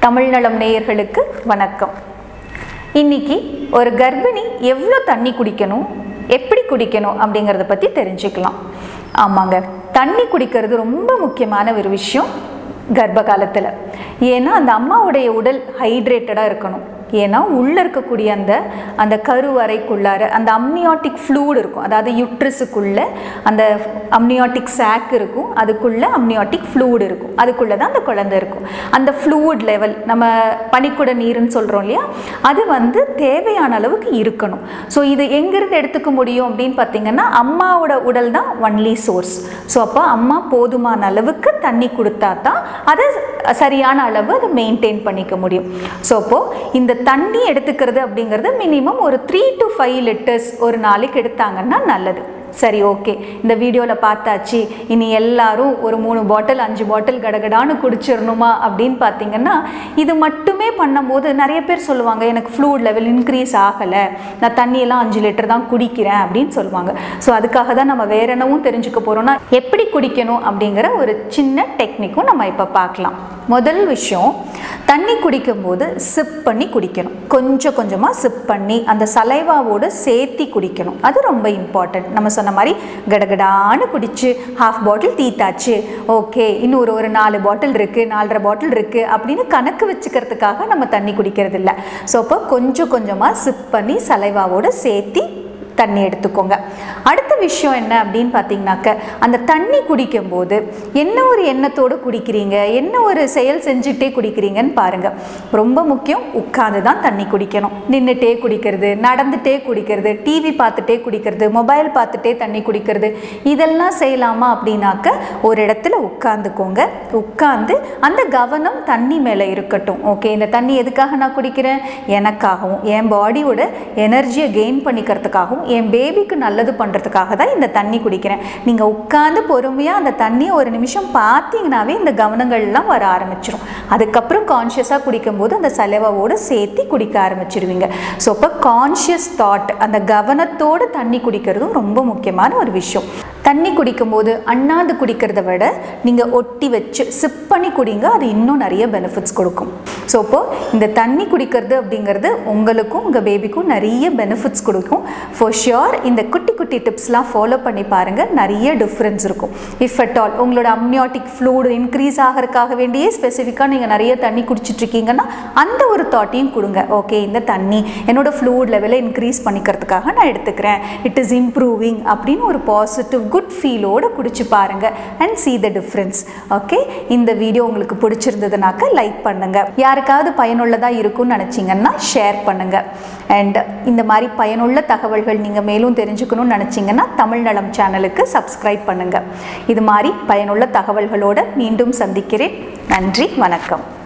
தமிழ் நலம் நேயர்களுக்கு வணக்கம் இன்னைக்கு ஒரு கர்ப்பிணி எவ்வளோ தண்ணி குடிக்கணும் எப்படி குடிக்கணும் அப்படிங்கிறத பற்றி தெரிஞ்சுக்கலாம் ஆமாங்க தண்ணி குடிக்கிறது ரொம்ப முக்கியமான ஒரு விஷயம் கர்ப்ப காலத்தில் ஏன்னா அந்த அம்மாவுடைய உடல் ஹைட்ரேட்டடாக இருக்கணும் ஏன்னா உள்ளே இருக்கக்கூடிய அந்த அந்த கருவறைக்குள்ளார அந்த அம்னியாட்டிக் ஃப்ளூட் இருக்கும் அதாவது யுட்ரஸுக்குள்ளே அந்த அம்னியாட்டிக் சாக் இருக்கும் அதுக்குள்ளே அம்னியாட்டிக் ஃப்ளூட் இருக்கும் அதுக்குள்ளே தான் அந்த குழந்தை இருக்கும் அந்த ஃப்ளூட் லெவல் நம்ம பனிக்குட நீருன்னு சொல்கிறோம் இல்லையா அது வந்து தேவையான அளவுக்கு இருக்கணும் ஸோ இது எங்கேருந்து எடுத்துக்க முடியும் அப்படின்னு பார்த்தீங்கன்னா அம்மாவோட உடல் தான் ஒன்லி சோர்ஸ் ஸோ அப்போ அம்மா போதுமான அளவுக்கு தண்ணி கொடுத்தா தான் அதை சரியான அளவு அதை மெயின்டைன் பண்ணிக்க முடியும் ஸோ அப்போது இந்த தண்ணி எடுத்துக்கிறது அப்படிங்கிறது மினிமம் ஒரு த்ரீ டு ஃபைவ் லிட்டர்ஸ் ஒரு நாளைக்கு எடுத்தாங்கன்னா நல்லது சரி ஓகே இந்த வீடியோவில் பார்த்தாச்சு இனி எல்லாரும் ஒரு மூணு பாட்டில் அஞ்சு பாட்டில் கடகடான்னு குடிச்சிடணுமா அப்படின்னு பார்த்தீங்கன்னா இது மட்டுமே பண்ணும்போது நிறைய பேர் சொல்லுவாங்க எனக்கு ஃப்ளூட் லெவல் இன்க்ரீஸ் ஆகலை நான் தண்ணியெல்லாம் அஞ்சு லிட்டர் தான் குடிக்கிறேன் அப்படின்னு சொல்லுவாங்க ஸோ அதுக்காக தான் நம்ம வேற என்னவும் தெரிஞ்சுக்க போகிறோம்னா எப்படி குடிக்கணும் அப்படிங்கிற ஒரு சின்ன டெக்னிக்கும் நம்ம இப்போ பார்க்கலாம் முதல் விஷயம் தண்ணி குடிக்கும்போது சிப் பண்ணி குடிக்கணும் கொஞ்சம் கொஞ்சமாக சிப் பண்ணி அந்த சலைவாவோடு சேர்த்தி குடிக்கணும் அது ரொம்ப இம்பார்ட்டன்ட் நம்ம சொன்ன மாதிரி கடகடான்னு குடிச்சு ஹாஃப் பாட்டில் தீத்தாச்சு ஓகே இன்னும் ஒரு ஒரு நாலு பாட்டில் இருக்குது நாலரை பாட்டில் இருக்குது அப்படின்னு கணக்கு வச்சுக்கிறதுக்காக நம்ம தண்ணி குடிக்கிறது இல்லை ஸோ அப்போ கொஞ்சம் கொஞ்சமாக சிப் பண்ணி சலைவாவோடு சேர்த்தி தண்ணி எடுத்துக்கோங்க அடுத்த விஷயம் என்ன அப்படின்னு பார்த்தீங்கன்னாக்க அந்த தண்ணி குடிக்கும்போது என்ன ஒரு எண்ணத்தோடு குடிக்கிறீங்க என்ன ஒரு செயல் செஞ்சுட்டே குடிக்கிறீங்கன்னு பாருங்கள் ரொம்ப முக்கியம் உட்காந்து தான் தண்ணி குடிக்கணும் நின்றுட்டே குடிக்கிறது நடந்துட்டே குடிக்கிறது டிவி பார்த்துட்டே குடிக்கிறது மொபைல் பார்த்துட்டே தண்ணி குடிக்கிறது இதெல்லாம் செய்யலாமா அப்படின்னாக்க ஒரு இடத்துல உட்காந்துக்கோங்க உட்காந்து அந்த கவனம் தண்ணி மேலே இருக்கட்டும் ஓகே இந்த தண்ணி எதுக்காக நான் குடிக்கிறேன் எனக்காகவும் என் பாடியோட எனர்ஜியை கெயின் பண்ணிக்கிறதுக்காகவும் என் பேபிக்கு நல்லது பண்ணுறதுக்காக தான் இந்த தண்ணி குடிக்கிறேன் நீங்கள் உட்காந்து பொறுமையாக அந்த தண்ணியை ஒரு நிமிஷம் பார்த்தீங்கன்னாவே இந்த கவனங்கள்லாம் வர ஆரம்பிச்சிடும் அதுக்கப்புறம் கான்ஷியஸாக குடிக்கும்போது அந்த செலவோடு சேர்த்து குடிக்க ஆரம்பிச்சிடுவீங்க ஸோ அப்போ கான்ஷியஸ் தாட் அந்த கவனத்தோடு தண்ணி குடிக்கிறதும் ரொம்ப முக்கியமான ஒரு விஷயம் தண்ணி குடிக்கும்போது அண்ணாந்து குடிக்கிறத விட நீங்கள் ஒட்டி வச்சு சிப் பண்ணி குடிங்க அது இன்னும் நிறைய பெனிஃபிட்ஸ் கொடுக்கும் ஸோ அப்போது இந்த தண்ணி குடிக்கிறது அப்படிங்கிறது உங்களுக்கும் உங்கள் பேபிக்கும் நிறைய பெனிஃபிட்ஸ் கொடுக்கும் ஃபார் ஷியோர் இந்த குட்டி குட்டி டிப்ஸ்லாம் ஃபாலோ பண்ணி பாருங்கள் நிறைய டிஃப்ரென்ஸ் இருக்கும் இஃப் அட் ஆல் உங்களோட அம்னியாட்டிக் ஃப்ளூடு இன்க்ரீஸ் ஆகிறதுக்காக வேண்டியே ஸ்பெசிஃபிக்காக நீங்கள் நிறைய தண்ணி குடிச்சிட்ருக்கீங்கன்னா அந்த ஒரு தாட்டையும் கொடுங்க ஓகே இந்த தண்ணி என்னோட ஃப்ளூட் லெவலை இன்க்ரீஸ் பண்ணிக்கிறதுக்காக நான் எடுத்துக்கிறேன் இட் இஸ் இம்ப்ரூவிங் அப்படின்னு ஒரு பாசிட்டிவ் குட் ஃபீலோடு குடிச்சு பாருங்கள் and see the difference okay இந்த வீடியோ உங்களுக்கு பிடிச்சிருந்ததுனாக்க லைக் பண்ணுங்கள் யாருக்காவது பயனுள்ளதாக இருக்கும்னு நினச்சிங்கன்னா ஷேர் பண்ணுங்கள் அண்ட் இந்த மாதிரி பயனுள்ள தகவல்கள் நீங்கள் மேலும் தெரிஞ்சுக்கணும்னு நினச்சிங்கன்னா தமிழ் நலம் சேனலுக்கு சப்ஸ்கிரைப் பண்ணுங்கள் இது மாதிரி பயனுள்ள தகவல்களோடு மீண்டும் சந்திக்கிறேன் நன்றி வணக்கம்